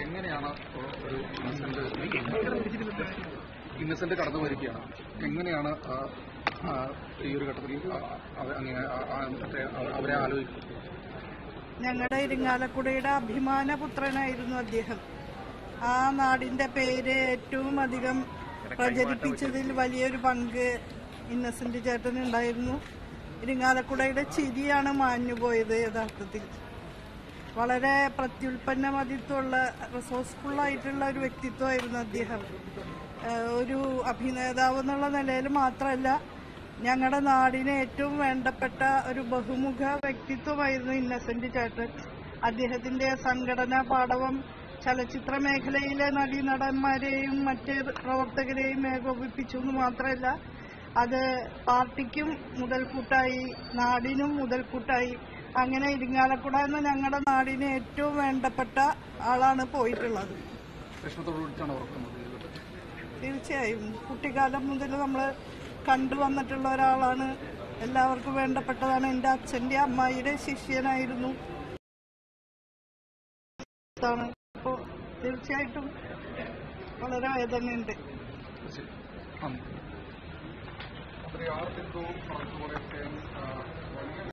എങ്ങനെയാണ് ഒരു ഇന്നസെന്റ് ഇന്നസെന്റ് കടന്നു വരികയാണ് എങ്ങനെയാണ് ആ, ആ, ഈ ഒരു ഘട്ടത്തിൽ ആ, അവ- അങ്ങനെ ആ- ആ, മറ്റേ അവരെ ആലോചിക്കുന്നത് ഞങ്ങളുടെ ഇരിങ്ങാലക്കുടയുടെ അഭിമാനപുത്രനായിരുന്നു അദ്ദേഹം ആ നാടിന്റെ പേര് ഏറ്റവും അധികം പ്രചരിപ്പിച്ചതിൽ വലിയൊരു പങ്ക് ഇന്നസെന്റ് ചേട്ടനുണ്ടായിരുന്നു ഇരിങ്ങാലക്കുടയുടെ ചിരിയാണ് മാഞ്ഞുപോയത് യഥാർത്ഥത്തിൽ വളരെ പ്രത്യുൽപ്പന്ന മതിത്വമുള്ള റിസോഴ്സ്ഫുൾ ആയിട്ടുള്ള ഒരു വ്യക്തിത്വമായിരുന്നു അദ്ദേഹം ഏഹ് ഒരു അഭിനേതാവ് എന്നുള്ള നിലയിൽ മാത്രമല്ല ഞങ്ങളുടെ നാടിന് ഏറ്റവും വേണ്ടപ്പെട്ട ഒരു ബഹുമുഖ വ്യക്തിത്വമായിരുന്നു ഇന്നസെന്റ് ചേട്ടൻ അദ്ദേഹത്തിന്റെ സംഘടനാ പാടവം ചലച്ചിത്ര മേഖലയിലെ നടീനടന്മാരെയും മറ്റ് പ്രവർത്തകരെയും ഏകോപിപ്പിച്ചു എന്ന് മാത്രമല്ല അത് പാർട്ടിക്കും മുതൽക്കൂട്ടായി നാടിനും മുതൽക്കൂട്ടായി അങ്ങനെ ഇരിങ്ങാലക്കുട എന്ന ഞങ്ങളുടെ നാടിന് ഏറ്റവും വേണ്ടപ്പെട്ട ആളാണ് പോയിട്ടുള്ളത് വിഷമത്തോടുകൂടിച്ചാണ് ഓർക്കുന്നത് ഈ ഘട്ടത്തിൽ. തീർച്ചയായും കുട്ടിക്കാലം മുതൽ നമ്മൾ കണ്ടുവന്നിട്ടുള്ള ഒരാളാണ് എല്ലാവർക്കും വേണ്ടപ്പെട്ടതാണ് എൻ്റെ അച്ഛൻ്റെ അമ്മായിയുടെ ശിഷ്യനായിരുന്നു അപ്പോൾ തീർച്ചയായിട്ടും വളരെ വേദനയുണ്ട് ശരി നന്ദി അത്രയും ആ സിന്ധുവും പറഞ്ഞതുപോലെയൊക്കെ ആ, വലിയ